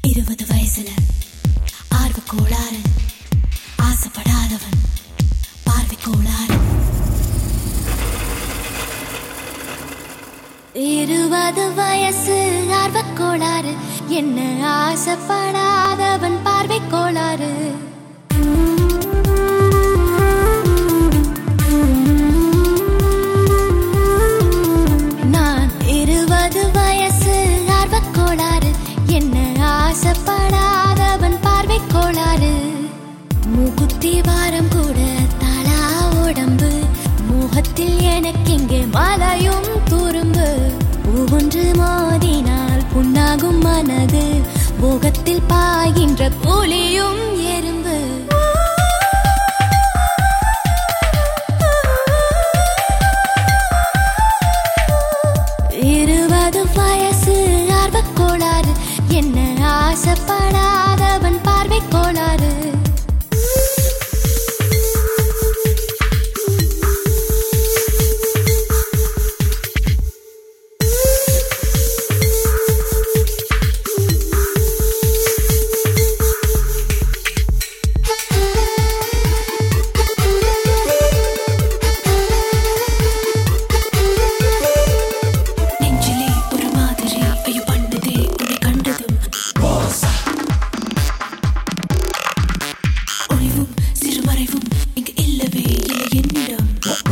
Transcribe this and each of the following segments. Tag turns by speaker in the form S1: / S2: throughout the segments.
S1: இருபது வயசுல ஆர்வ கோளாறு ஆசைப்படாதவன் பார்வை கோளாறு இருபது வயசு ஆர்வ கோளாறு என்ன ஆசைப்படாதவன் பார்வை கோளாறு நான் இருபது வயசு ஆர்வக் கோளாறு என்ன ஆசைப்படாதவன் பார்வை கோளாறு மூக்குத்தி வாரம் கூட தலா உடம்பு முகத்தில் எனக்கு இங்கே மலையும் துரும்பு ஒவ்வொன்று மோதினால் புண்ணாகும் மனது முகத்தில் பாய்கின்ற புலியும் எறும்பு இருபது வயசு ஆர்வக் கோளாறு என்ன ஆசைப்படாதவன் பார்வை கோளாறு நெஞ்சிலே ஒரு மாதிரி ஐயோ பண்ணுதே உன்னை கண்டதும் ஒளிவும் சிறுமறைவும் இங்கு இல்லவே இல்லை என்னிடம்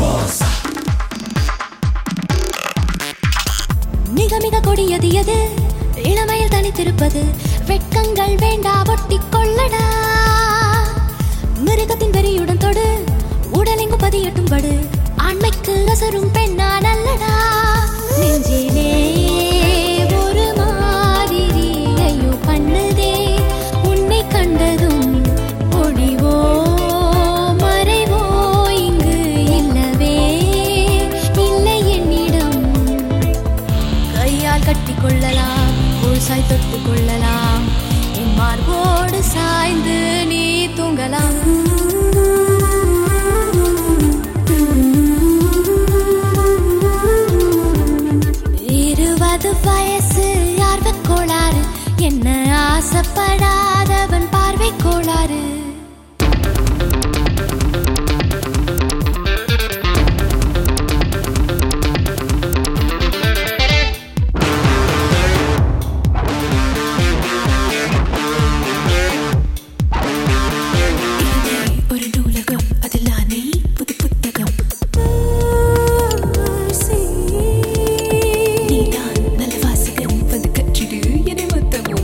S1: மிக மிக கொடியது எது இளமையில் தனித்திருப்பது வெட்கங்கள் வேண்டா ஒட்டிக் கொள்ளடா மிருகத்தின் வெறியுடன் தொடு உடலெங்கு பதியட்டும் படு ஆண்மைக்கு அசரும் பெண்ணா நல்லடா நெஞ்சிலே ஒரு மாதிரி ஐயோ பண்ணுதே உன்னை கண்டதும் ஒளிவோ மறைவோ இங்கு இல்லவே இல்லை என்னிடம் கையால் கட்டி கொள்ளலாம் சாய் தொட்டு கொள்ளலாம் என் மார்போடு சாய்ந்து நீ தூங்கலாம் இருபது வயசு ஆர்வக் கோளாறு என்ன ஆசைப்படாதவன் பார்வை கோளாறு
S2: இருந்தே ஒரு நூலகம் அதில் நானே புது புத்தகம் நீதான் நல்ல வாசகன் வந்து கற்றிடு என மொத்தமும்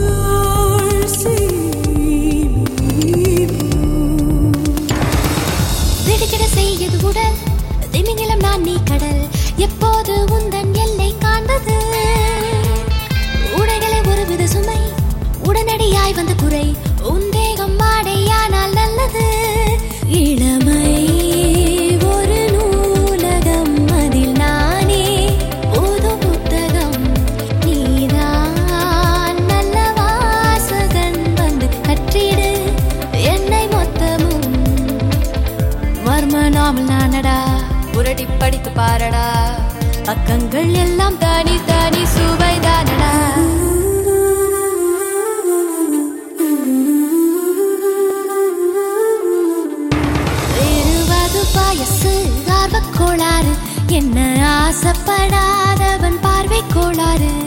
S1: திடுக்கிட செய்யது உடல் திமிங்கிலம் நான் நீ கடல் எப்போது உந்தன் எல்லை காண்பது உடைகளை ஒருவித சுமை உடனடியாய் வந்த குறை உந்தேகம் மாடையானால் நல்லது இளமை ஒரு நூலகம் அதில் நானே புது புத்தகம் நீதான் நல்ல வாசகன் வந்து கற்றிடு என்னை மொத்தமும் மர்ம நாமல் நானடா புரட்டி படித்து பாரடா பக்கங்கள் எல்லாம் தனி தனி சுவைதானடா இருபது வயசு ஆர்வக் கோளாறு என்ன ஆசைப்படாதவன் பார்வை கோளாறு